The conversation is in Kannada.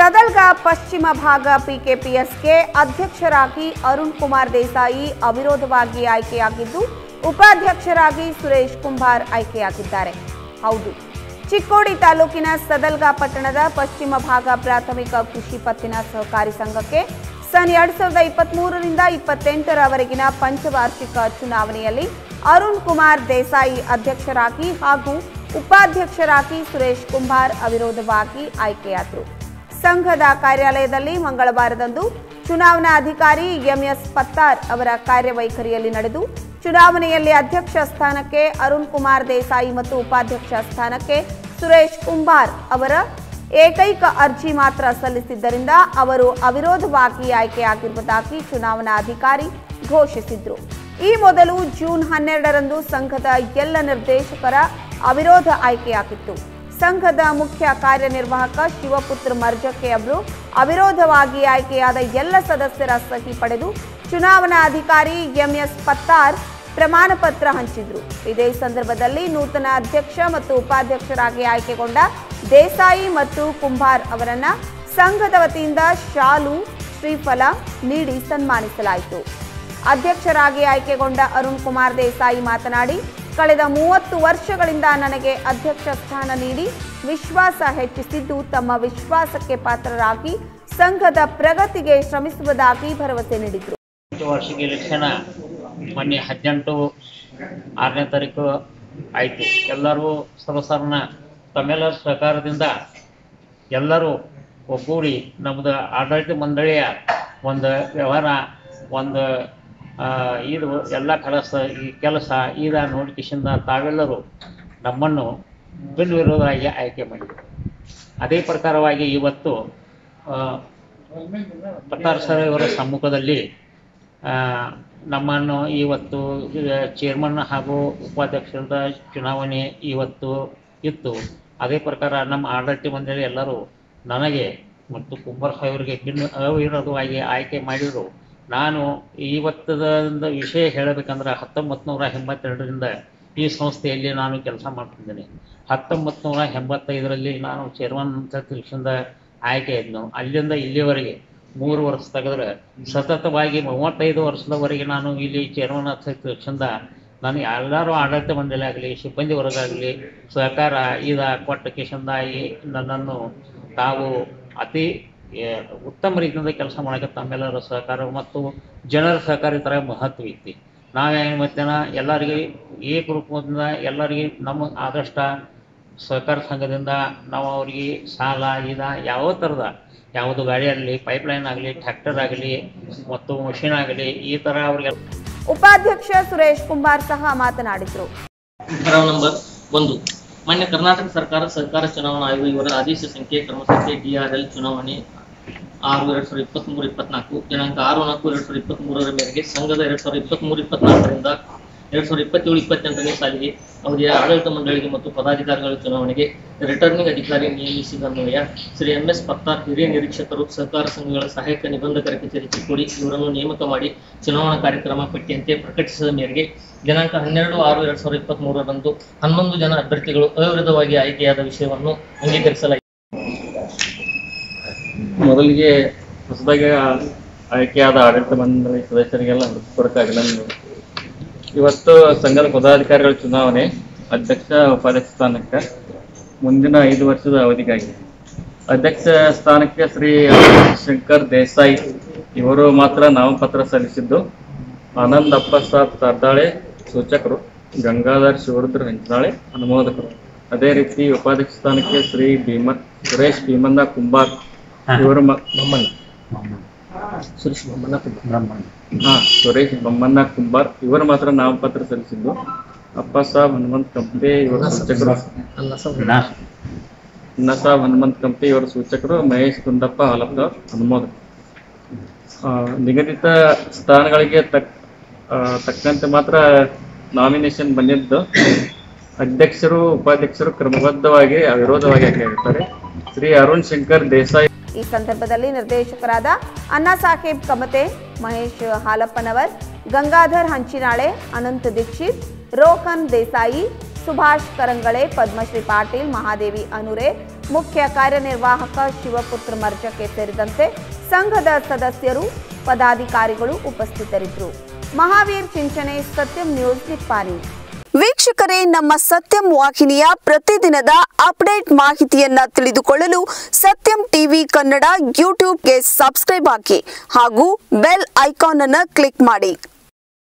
ಸದಲ್ಗ ಪಶ್ಚಿಮ ಭಾಗ ಪಿಕೆಪಿಎಸ್ಗೆ ಅಧ್ಯಕ್ಷರಾಗಿ ಅರುಣ್ ಕುಮಾರ್ ದೇಸಾಯಿ ಅವಿರೋಧವಾಗಿ ಆಯ್ಕೆಯಾಗಿದ್ದು ಉಪಾಧ್ಯಕ್ಷರಾಗಿ ಸುರೇಶ್ ಕುಂಬಾರ್ ಆಯ್ಕೆಯಾಗಿದ್ದಾರೆ ಹೌದು ಚಿಕ್ಕೋಡಿ ತಾಲೂಕಿನ ಸದಲ್ಗ ಪಟ್ಟಣದ ಪಶ್ಚಿಮ ಭಾಗ ಪ್ರಾಥಮಿಕ ಕೃಷಿ ಪತ್ತಿನ ಸಹಕಾರಿ ಸಂಘಕ್ಕೆ ಸನ್ ಎರಡ್ ಸಾವಿರದ ಇಪ್ಪತ್ಮೂರರಿಂದ ಇಪ್ಪತ್ತೆಂಟರವರೆಗಿನ ಪಂಚವಾರ್ಷಿಕ ಚುನಾವಣೆಯಲ್ಲಿ ಅರುಣ್ ಕುಮಾರ್ ದೇಸಾಯಿ ಅಧ್ಯಕ್ಷರಾಗಿ ಹಾಗೂ ಉಪಾಧ್ಯಕ್ಷರಾಗಿ ಸುರೇಶ್ ಕುಂಬಾರ್ ಅವಿರೋಧವಾಗಿ ಆಯ್ಕೆಯಾದರು ಸಂಘದ ಕಾರ್ಯಾಲಯದಲ್ಲಿ ಮಂಗಳವಾರದಂದು ಚುನಾವಣಾ ಅಧಿಕಾರಿ ಎಂಎಸ್ ಪತ್ತಾರ್ ಅವರ ಕಾರ್ಯವೈಖರಿಯಲ್ಲಿ ನಡೆದು ಚುನಾವಣೆಯಲ್ಲಿ ಅಧ್ಯಕ್ಷ ಸ್ಥಾನಕ್ಕೆ ಅರುಣ್ ಕುಮಾರ್ ದೇಸಾಯಿ ಮತ್ತು ಉಪಾಧ್ಯಕ್ಷ ಸ್ಥಾನಕ್ಕೆ ಸುರೇಶ್ ಕುಂಬಾರ್ ಅವರ ಏಕೈಕ ಅರ್ಜಿ ಮಾತ್ರ ಸಲ್ಲಿಸಿದ್ದರಿಂದ ಅವರು ಅವಿರೋಧವಾಗಿ ಆಯ್ಕೆಯಾಗಿರುವುದಾಗಿ ಚುನಾವಣಾ ಅಧಿಕಾರಿ ಘೋಷಿಸಿದ್ರು ಈ ಮೊದಲು ಜೂನ್ ಹನ್ನೆರಡರಂದು ಸಂಘದ ಎಲ್ಲ ನಿರ್ದೇಶಕರ ಅವಿರೋಧ ಆಯ್ಕೆಯಾಗಿತ್ತು ಸಂಘದ ಮುಖ್ಯ ಕಾರ್ಯನಿರ್ವಾಹಕ ಶಿವಪುತ್ರ ಮರ್ಜಕ್ಕೆ ಅವರು ಅವಿರೋಧವಾಗಿ ಆಯ್ಕೆಯಾದ ಎಲ್ಲ ಸದಸ್ಯರ ಸಹಿ ಪಡೆದು ಚುನಾವಣಾ ಅಧಿಕಾರಿ ಎಂಎಸ್ ಪತ್ತಾರ್ ಪ್ರಮಾಣ ಪತ್ರ ಹಂಚಿದ್ರು ಇದೇ ಸಂದರ್ಭದಲ್ಲಿ ನೂತನ ಅಧ್ಯಕ್ಷ ಮತ್ತು ಉಪಾಧ್ಯಕ್ಷರಾಗಿ ಆಯ್ಕೆಗೊಂಡ ದೇಸಾಯಿ ಮತ್ತು ಕುಂಭಾರ್ ಅವರನ್ನ ಸಂಘದ ವತಿಯಿಂದ ಶಾಲು ಶ್ರೀಫಲ ನೀಡಿ ಸನ್ಮಾನಿಸಲಾಯಿತು ಅಧ್ಯಕ್ಷರಾಗಿ ಆಯ್ಕೆಗೊಂಡ ಅರುಣ್ ಕುಮಾರ್ ದೇಸಾಯಿ ಮಾತನಾಡಿ ಕಳೆದ ಮೂವತ್ತು ವರ್ಷಗಳಿಂದ ನನಗೆ ಅಧ್ಯಕ್ಷ ಸ್ಥಾನ ನೀಡಿ ವಿಶ್ವಾಸ ಹೆಚ್ಚಿಸಿದ್ದು ತಮ್ಮ ವಿಶ್ವಾಸಕ್ಕೆ ಪಾತ್ರರಾಗಿ ಸಂಘದ ಪ್ರಗತಿಗೆ ಶ್ರಮಿಸುವುದಾಗಿ ಭರವಸೆ ನೀಡಿದರು ವಾರ್ಷಿಕ ಎಲೆಕ್ಷನ್ ಮೊನ್ನೆ ಹದಿನೆಂಟು ಆರನೇ ತಾರೀಕು ಆಯಿತು ಎಲ್ಲರೂ ಸದಸ್ಯರನ್ನ ತಮ್ಮೆಲ್ಲರ ಸಹಕಾರದಿಂದ ಎಲ್ಲರೂ ಒಗ್ಗೂಡಿ ನಮ್ಮದು ಆಡಳಿತ ಮಂಡಳಿಯ ಒಂದು ವ್ಯವಹಾರ ಒಂದು ಆ, ಇದು ಎಲ್ಲ ಕೆಲಸ ಈ ಕೆಲಸ ಈಗ ನೋಟಿಫಿಕೇಶನ್ ತಾವೆಲ್ಲರೂ ನಮ್ಮನ್ನು ಬಿಲ್ ವಿರೋಧವಾಗಿ ಆಯ್ಕೆ ಮಾಡಿದರು ಅದೇ ಪ್ರಕಾರವಾಗಿ ಇವತ್ತು ಆ, ಪತ್ತಾರ್ ಸರ್ ಇವರ ಸಮ್ಮುಖದಲ್ಲಿ ಆ, ನಮ್ಮನ್ನು ಇವತ್ತು ಚೇರ್ಮನ್ ಹಾಗೂ ಉಪಾಧ್ಯಕ್ಷರ ಚುನಾವಣೆ ಇವತ್ತು ಇತ್ತು ಅದೇ ಪ್ರಕಾರ ನಮ್ಮ ಆಡಳಿತ ಮಂಡಳಿ ಎಲ್ಲರೂ ನನಗೆ ಮತ್ತು ಕುಂಬಾರ ಸಾಹೇಬರಿಗೆ ಭಿನ್ನ ಅವಿರೋಧವಾಗಿ ಆಯ್ಕೆ ಮಾಡಿದರು ನಾನು ಇವತ್ತದ ವಿಷಯ ಹೇಳಬೇಕಂದ್ರೆ ಹತ್ತೊಂಬತ್ತು ನೂರ ಎಂಬತ್ತೆರಡರಿಂದ ಈ ಸಂಸ್ಥೆಯಲ್ಲಿ ನಾನು ಕೆಲಸ ಮಾಡ್ತಿದ್ದೇನೆ ಹತ್ತೊಂಬತ್ತು ನೂರ ಎಂಬತ್ತೈದರಲ್ಲಿ ನಾನು ಚೇರ್ಮನ್ ಅಂತ ತಿಳ್ಸಿಂದ ಆಯ್ಕೆ ಇದ್ನು ಅಲ್ಲಿಂದ ಇಲ್ಲಿವರೆಗೆ ಮೂರು ವರ್ಷ ತೆಗೆದ್ರೆ ಸತತವಾಗಿ ಮೂವತ್ತೈದು ವರ್ಷದವರೆಗೆ ನಾನು ಇಲ್ಲಿ ಚೇರ್ಮನ್ ಅಂತ ತಿಳ್ಸಿಂದ ನಾನು ಎಲ್ಲರೂ ಆಡಳಿತ ಮಂಡಳಿ ಆಗಲಿ ಸಿಬ್ಬಂದಿ ವರ್ಗ ಆಗಲಿ ಸಹಕಾರ ಇದ ಕೊಟ್ಟ ಕಿಶಂದ ಈ ನನ್ನನ್ನು ತಾವು ಅತಿ ಏ, ಉತ್ತಮ ರೀತಿಯಿಂದ ಕೆಲಸ ಮಾಡೋಕ್ಕೆ ತಮ್ಮೆಲ್ಲರ ಸಹಕಾರ ಮತ್ತು ಜನರ ಸಹಕಾರ ಈ ಥರ ಮಹತ್ವ ಐತಿ ನಾವೇನು ಮತ್ತೇನ ಎಲ್ಲರಿಗೆ ಏಕರೂಪದಿಂದ ಎಲ್ಲರಿಗೆ ನಮ್ಮ ಆದಷ್ಟ ಸಹಕಾರ ಸಂಘದಿಂದ ನಾವು ಅವ್ರಿಗೆ ಸಾಲ ಇದ ಯಾವ ಥರದ ಯಾವುದು ಗಾಡಿ ಆಗಲಿ ಪೈಪ್ಲೈನ್ ಆಗಲಿ ಟ್ರ್ಯಾಕ್ಟರ್ ಆಗಲಿ ಮತ್ತು ಮಷಿನ್ ಆಗಲಿ ಈ ಥರ ಅವ್ರಿಗೆ ಉಪಾಧ್ಯಕ್ಷ ಸುರೇಶ್ ಕುಂಬಾರ್ ಸಹ ಮಾತನಾಡಿದರು ಠರಾವ್ ನಂಬರ್ ಒಂದು ಮಾನ್ಯ ಕರ್ನಾಟಕ ಸರ್ಕಾರ ಸರ್ಕಾರ ಚುನಾವಣಾ ಆಯೋಗ ಇವರ ಆದೇಶ ಸಂಖ್ಯೆ ಕ್ರಮ ಸಂಖ್ಯೆ ಡಿಆರ್ಎಲ್ ಚುನಾವಣೆ ಆರು ಎರಡ್ ಸಾವಿರದ ಇಪ್ಪತ್ಮೂರು ಇಪ್ಪತ್ನಾಲ್ಕು ದಿನಾಂಕ ಆರು ನಾಲ್ಕು ಎರಡ್ ಸಾವಿರದ ಇಪ್ಪತ್ಮೂರರ ಮೇರೆಗೆ ಸಂಘದ ಎರಡ್ ಸಾವಿರದ ಇಪ್ಪತ್ಮೂರು ಇಪ್ಪತ್ನಾಲ್ಕರಿಂದ ಎರಡ್ ಸಾವಿರದ ಇಪ್ಪತ್ತೇಳು ಇಪ್ಪತ್ತೆಂಟನೇ ಸಾಲಿಗೆ ಅವಧಿಯ ಆಡಳಿತ ಮಂಡಳಿಗೆ ಮತ್ತು ಪದಾಧಿಕಾರಿಗಳ ಚುನಾವಣೆಗೆ ರಿಟರ್ನಿಂಗ್ ಅಧಿಕಾರಿ ನೇಮಿಸಿದನ್ವಯ ಶ್ರೀ ಎಂ ಎಸ್ ಪತ್ತಾರ್ ಹಿರಿಯ ನಿರೀಕ್ಷಕರು ಸಹಕಾರ ಸಂಘಗಳ ಸಹಾಯಕ ನಿಬಂಧಕರ ಕಚೇರಿ ಚಿಕ್ಕೋಡಿ ಇವರನ್ನು ನೇಮಕ ಮಾಡಿ ಚುನಾವಣಾ ಕಾರ್ಯಕ್ರಮ ಪಟ್ಟಿಯಂತೆ ಪ್ರಕಟಿಸಿದ ಮೇರೆಗೆ ದಿನಾಂಕ ಹನ್ನೆರಡು ಆರು ಎರಡ್ ಸಾವಿರದ ಇಪ್ಪತ್ತ್ ಮೂರರಂದು ಹನ್ನೊಂದು ಜನ ಅಭ್ಯರ್ಥಿಗಳು ಅವಿರೋಧವಾಗಿ ಆಯ್ಕೆಯಾದ ವಿಷಯವನ್ನು ಅಂಗೀಕರಿಸಲಾಯಿತು ಮೊದಲಿಗೆ ಹೊಸದಾಗಿ ಆಯ್ಕೆಯಾದ ಆಡಳಿತ ಮಂಡಳಿ ಸದಸ್ಯರಿಗೆಲ್ಲ ಹೃತ್ಪೂರ್ವಕ ಅಭಿನಂದನೆ ಇವತ್ತು ಸಂಘದ ಪದಾಧಿಕಾರಿಗಳ ಚುನಾವಣೆ ಅಧ್ಯಕ್ಷ ಉಪಾಧ್ಯಕ್ಷ ಸ್ಥಾನಕ್ಕೆ ಮುಂದಿನ ಐದು ವರ್ಷದ ಅವಧಿಗಾಗಿ ಅಧ್ಯಕ್ಷ ಸ್ಥಾನಕ್ಕೆ ಶ್ರೀ ಶಂಕರ್ ದೇಸಾಯಿ ಇವರು ಮಾತ್ರ ನಾಮಪತ್ರ ಸಲ್ಲಿಸಿದ್ದು ಆನಂದ್ ಅಪ್ಪ ಸಾಬ್ ಸರ್ದಾಳೆ ಸೂಚಕರು ಗಂಗಾಧರ್ ಶಿವರುದ್ರ ಹಂಚನಾಳೆ ಅನುಮೋದಕರು ಅದೇ ರೀತಿ ಉಪಾಧ್ಯಕ್ಷ ಸ್ಥಾನಕ್ಕೆ ಶ್ರೀ ಭೀಮ ಸುರೇಶ್ ಭೀಮಣ್ಣ ಕುಂಬಾರ್ ಇವರು ಮ- ಸುರೇಶ್ ಬೊಮ್ಮಣ್ಣ ಕುಂಬಾರ್ ಹಾ ಸುರೇಶ್ ಬೊಮ್ಮಣ್ಣ ಕುಂಬಾರ್ ಇವರು ಮಾತ್ರ ನಾಮಪತ್ರ ಸಲ್ಲಿಸಿದ್ದು ಅಪ್ಪ ಸಾಬ್ ಹನುಮಂತ್ ಕಂಪ್ಲಿ ಇವರ ಸೂಚಕರು ಅನ್ನ ಸಾಬ್ ಹನುಮಂತ್ ಕಂಪ್ಲಿ ಇವರ ಸೂಚಕರು ಮಹೇಶ್ ಕುಂದಪ್ಪ ಹಾಲಪ್ಪ ಅನುಮೋದಕ ಆ, ನಿಗದಿತ ಸ್ಥಾನಗಳಿಗೆ ತಕ್ ಆ, ತಕ್ಕಂತೆ ಮಾತ್ರ ನಾಮಿನೇಷನ್ ಬಂದಿದ್ದು ಅಧ್ಯಕ್ಷರು ಉಪಾಧ್ಯಕ್ಷರು ಕ್ರಮಬದ್ಧವಾಗಿ ಅವಿರೋಧವಾಗಿ ಆಯ್ಕೆಯಾಗಿರ್ತಾರೆ ಶ್ರೀ ಅರುಣ್ ಶಂಕರ್ ದೇಸಾಯಿ ಈ ಸಂದರ್ಭದಲ್ಲಿ ನಿರ್ದೇಶಕರಾದ ಅಣ್ಣಾ ಸಾಹೇಬ್ ಕಮತೆ ಮಹೇಶ್ ಹಾಲಪ್ಪನವರ್ ಗಂಗಾಧರ್ ಹಂಚಿನಾಳೆ ಅನಂತ್ ದೀಕ್ಷಿತ್ ರೋಹನ್ ದೇಸಾಯಿ ಸುಭಾಷ್ ಕರಂಗಳೆ ಪದ್ಮಶ್ರೀ ಪಾಟೀಲ್ ಮಹಾದೇವಿ ಅನುರೆ ಮುಖ್ಯ ಕಾರ್ಯನಿರ್ವಾಹಕ ಶಿವಪುತ್ರ ಮರ್ಜಕ್ಕೆ ಸೇರಿದಂತೆ ಸಂಘದ ಸದಸ್ಯರು ಪದಾಧಿಕಾರಿಗಳು ಉಪಸ್ಥಿತರಿದ್ದರು ಮಹಾವೀರ್ ಚಿಂಚನೆ ಸತ್ಯಂ ನ್ಯೂಸ್ ನಿಪ್ಪಾನಿ ವೀಕ್ಷಕರೇ ನಮ್ಮ ಸತ್ಯಂ ವಾಹಿನಿಯ ಪ್ರತಿದಿನದ ಅಪ್ಡೇಟ್ ಮಾಹಿತಿಯನ್ನ ತಿಳಿದುಕೊಳ್ಳಲು ಸತ್ಯಂ ಟಿವಿ ಕನ್ನಡ ಯೂಟ್ಯೂಬ್ಗೆ ಸಬ್ಸ್ಕ್ರೈಬ್ ಹಾಕಿ ಹಾಗೂ ಬೆಲ್ ಐಕಾನ್ ಅನ್ನು ಕ್ಲಿಕ್ ಮಾಡಿ